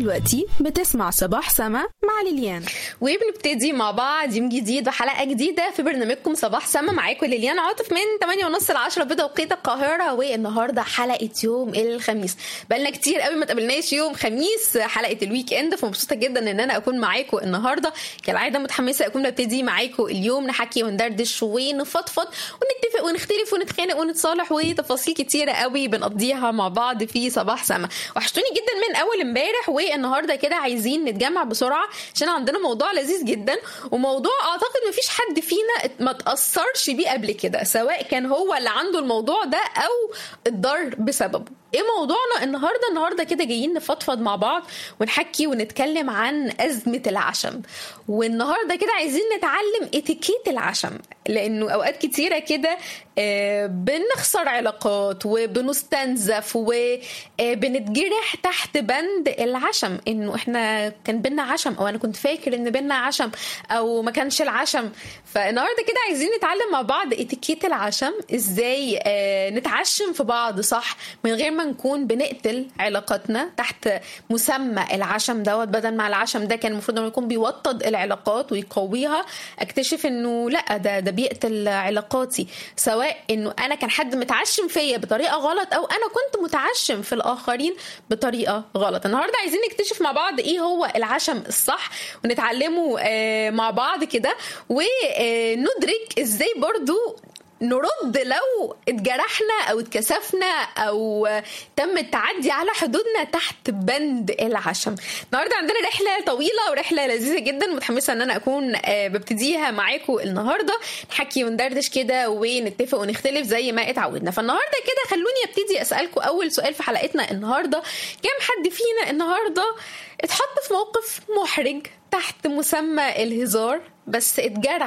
دلوقتي بتسمع صباح سما مع ليليان وبنبتدي مع بعض يوم جديد وحلقه جديده في برنامجكم صباح سما معاكم ليليان عاطف من 8 ونص ل 10 بتوقيت القاهره والنهارده حلقه يوم الخميس بقالنا كتير قوي ما تقابلناش يوم خميس حلقه الويك اند فمبسوطه جدا ان انا اكون معاكم النهارده كالعاده متحمسه اكون ببتدي معاكم اليوم نحكي وندردش ونفضفض ونتفق ونختلف ونتخانق ونتصالح وتفاصيل كتيره قوي بنقضيها مع بعض في صباح سما وحشتوني جدا من اول امبارح والنهارده كده عايزين نتجمع بسرعه عشان عندنا موضوع لذيذ جدا وموضوع اعتقد مفيش حد فينا ما تاثرش بيه قبل كده سواء كان هو اللي عنده الموضوع ده او اتضر بسببه ايه موضوعنا النهارده النهارده كده جايين نفضفض مع بعض ونحكي ونتكلم عن ازمه العشم والنهارده كده عايزين نتعلم اتيكيت العشم لانه اوقات كتيره كده آه، بنخسر علاقات وبنستنزف وبنتجرح تحت بند العشم انه احنا كان بينا عشم او انا كنت فاكر ان بينا عشم او ما كانش العشم فالنهارده كده عايزين نتعلم مع بعض اتيكيت العشم ازاي آه، نتعشم في بعض صح من غير ما نكون بنقتل علاقاتنا تحت مسمى العشم دوت بدل ما العشم ده كان المفروض انه يكون بيوطد العلاقات ويقويها اكتشف انه لا ده ده بيقتل علاقاتي سواء انه انا كان حد متعشم فيا بطريقه غلط او انا كنت متعشم في الاخرين بطريقه غلط النهارده عايزين نكتشف مع بعض ايه هو العشم الصح ونتعلمه آه، مع بعض كده وندرك ازاي برضو نرد لو اتجرحنا او اتكسفنا او تم التعدي على حدودنا تحت بند العشم النهارده عندنا رحله طويله ورحله لذيذه جدا متحمسه ان انا اكون آه، ببتديها معاكم النهارده نحكي وندردش كده ونتفق ونختلف زي ما اتعودنا فالنهارده كده خلوني ابتدي اسالكم اول سؤال في حلقتنا النهارده كام حد فينا النهارده اتحط في موقف محرج تحت مسمى الهزار بس اتجرح